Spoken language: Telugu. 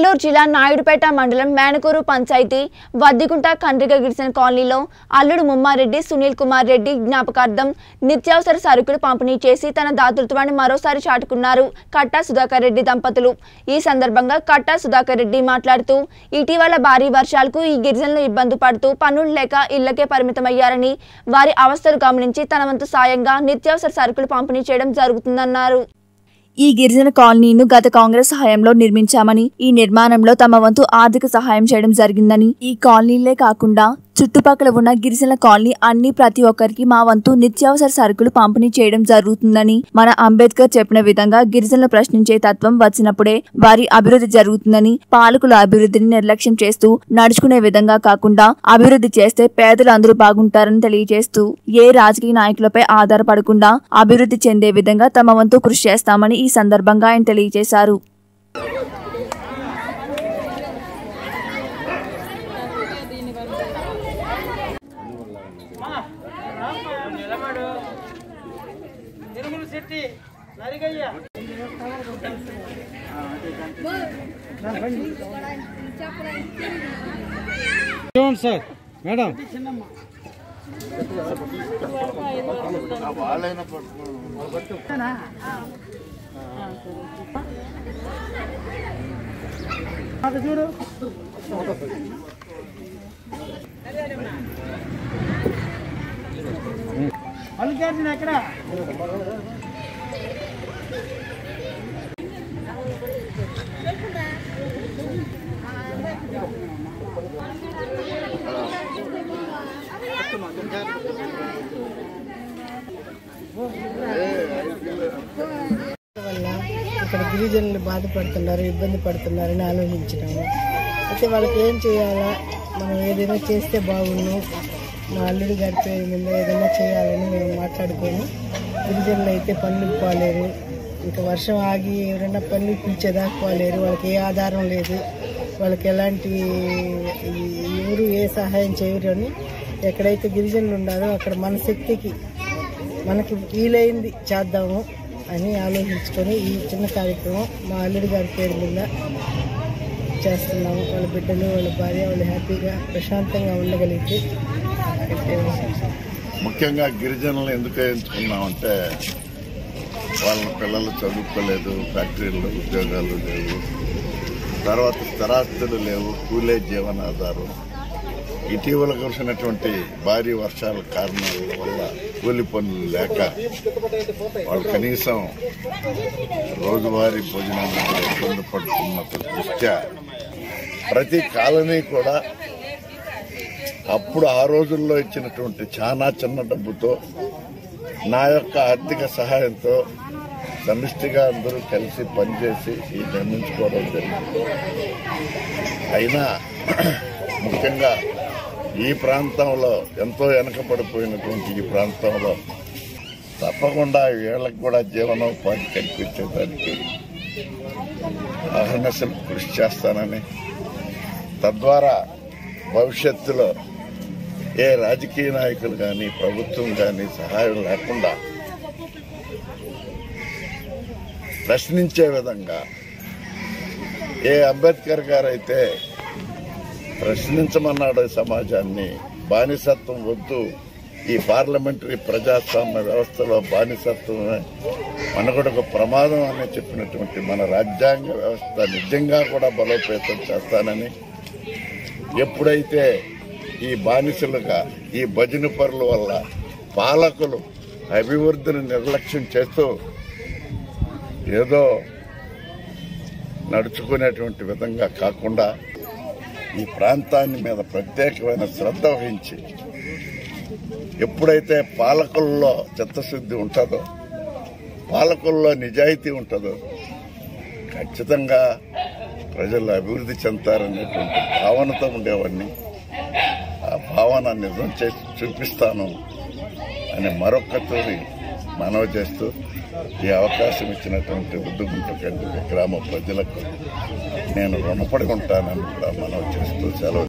నెల్లూరు జిల్లా నాయుడుపేట మండలం మేనకూరు పంచాయతీ వద్దిగుంట కండ్రిగ గిరిజన కాలనీలో అల్లుడు ముమ్మారెడ్డి సునీల్ కుమార్ రెడ్డి జ్ఞాపకార్థం నిత్యావసర సరుకులు పంపిణీ చేసి తన దాతృత్వాన్ని మరోసారి చాటుకున్నారు కట్టా సుధాకర్ రెడ్డి దంపతులు ఈ సందర్భంగా కట్టా సుధాకర్ రెడ్డి మాట్లాడుతూ ఇటీవల భారీ వర్షాలకు ఈ గిరిజనులు ఇబ్బంది పడుతూ పనులు లేక ఇళ్లకే పరిమితమయ్యారని వారి అవస్థలు గమనించి తన వంతు సాయంగా నిత్యావసర సరుకులు పంపిణీ చేయడం జరుగుతుందన్నారు ఈ గిరిజన కాలనీను గత కాంగ్రెస్ హయాంలో నిర్మించామని ఈ నిర్మాణంలో తమ వంతు ఆర్థిక సహాయం చేయడం జరిగిందని ఈ కాలనీలే కాకుండా చుట్టుపక్కల ఉన్న గిరిజన కాలనీ అన్ని ప్రతి ఒక్కరికి మా వంతు నిత్యావసర సరుకులు పంపిణీ చేయడం జరుగుతుందని మన అంబేద్కర్ చెప్పిన విధంగా గిరిజనులు ప్రశ్నించే తత్వం వచ్చినప్పుడే వారి అభివృద్ధి జరుగుతుందని పాలకుల అభివృద్ధిని నిర్లక్ష్యం చేస్తూ నడుచుకునే విధంగా కాకుండా అభివృద్ధి చేస్తే పేదలు అందరూ బాగుంటారని తెలియజేస్తూ ఏ రాజకీయ నాయకులపై ఆధారపడకుండా అభివృద్ధి చెందే విధంగా తమ వంతు కృషి చేస్తామని ఈ సందర్భంగా ఆయన తెలియజేశారు నిలబడు తిరుమల శెట్టి నరిగయ్య చూడండి సార్ మేడం అది చూడు మల్లికార్జున ఎక్కడ వల్ల ఇక్కడ గిరిజనులు బాధపడుతున్నారు ఇబ్బంది పడుతున్నారని ఆలోచించినాము అయితే వాళ్ళకి ఏం చేయాలా మనం ఏదైనా చేస్తే బాగుండు మా అల్లుడి గారి పేరు మీద ఏదైనా చేయాలని మేము మాట్లాడుకొని గిరిజనులు అయితే పనులకు పోలేరు ఇంకా వర్షం ఆగి ఎవరైనా పనులు పిలిచేదాకా పోలేరు వాళ్ళకి ఏ ఆధారం లేదు వాళ్ళకి ఎలాంటి ఈ- ఎవరు ఏ సహాయం చేయరు అని ఎక్కడైతే గిరిజనులు ఉన్నారో అక్కడ మన శక్తికి మనకి వీలైంది చేద్దాము అని ఆలోచించుకొని ఈ చిన్న కార్యక్రమం మా అల్లుడి గారి పేరు మీద చేస్తున్నాము వాళ్ళ బిడ్డలు వాళ్ళ భార్య వాళ్ళు హ్యాపీగా ప్రశాంతంగా ఉండగలిగితే ముఖ్యంగా గిరిజనులు ఎందుకు ఎంచుకున్నామంటే వాళ్ళ పిల్లలు చదువుకోలేదు ఫ్యాక్టరీల్లో ఉద్యోగాలు లేవు తర్వాత స్థిరాస్తులు లేవు కూలే జీవనాధారం ఇటీవల కురిసినటువంటి భారీ వర్షాల కారణాల వల్ల కూలి పనులు లేక వాళ్ళు కనీసం రోజువారీ భోజనాలు కూడా ఇబ్బంది పడుతున్న దృష్ట్యా ప్రతి కాలనీ కూడా అప్పుడు ఆ రోజుల్లో ఇచ్చినటువంటి చాలా చిన్న డబ్బుతో నా యొక్క ఆర్థిక సహాయంతో సమిష్టిగా అందరూ కలిసి పనిచేసి ఈ నిర్మించుకోవడం జరిగింది అయినా ముఖ్యంగా ఈ ప్రాంతంలో ఎంతో వెనకబడిపోయినటువంటి ఈ ప్రాంతంలో తప్పకుండా వీళ్ళకి కూడా జీవనోపాధి కల్పించేదానికి అహర్నశలు కృషి చేస్తానని తద్వారా భవిష్యత్తులో ఏ రాజకీయ నాయకులు కానీ ప్రభుత్వం కానీ సహాయం లేకుండా ప్రశ్నించే విధంగా ఏ అంబేద్కర్ గారు అయితే ప్రశ్నించమన్నాడు ఈ సమాజాన్ని బానిసత్వం వద్దు ఈ పార్లమెంటరీ ప్రజాస్వామ్య వ్యవస్థలో బానిసత్వమే మనకు ప్రమాదం అని చెప్పినటువంటి మన రాజ్యాంగ వ్యవస్థ నిజంగా కూడా బలోపేతం చేస్తానని ఎప్పుడైతే ఈ బానిసలుగా ఈ భజన పరుల వల్ల పాలకులు అభివృద్ధిని నిర్లక్ష్యం చేస్తూ ఏదో నడుచుకునేటువంటి విధంగా కాకుండా ఈ ప్రాంతాన్ని మీద ప్రత్యేకమైన శ్రద్ధ వహించి ఎప్పుడైతే పాలకుల్లో చిత్తశుద్ధి ఉంటుందో పాలకుల్లో నిజాయితీ ఉంటుందో ఖచ్చితంగా ప్రజలు అభివృద్ధి చెందుతారనేటువంటి భావనతో ఉండేవాడిని ఆ భావన నిజం చేసి చూపిస్తాను అని మరొక్కతోని మనవి చేస్తూ ఈ అవకాశం ఇచ్చినటువంటి ఉద్దుగుంట కంటి గ్రామ ప్రజలకు నేను రుణపడి ఉంటానని కూడా మనవి చేస్తూ సెలవు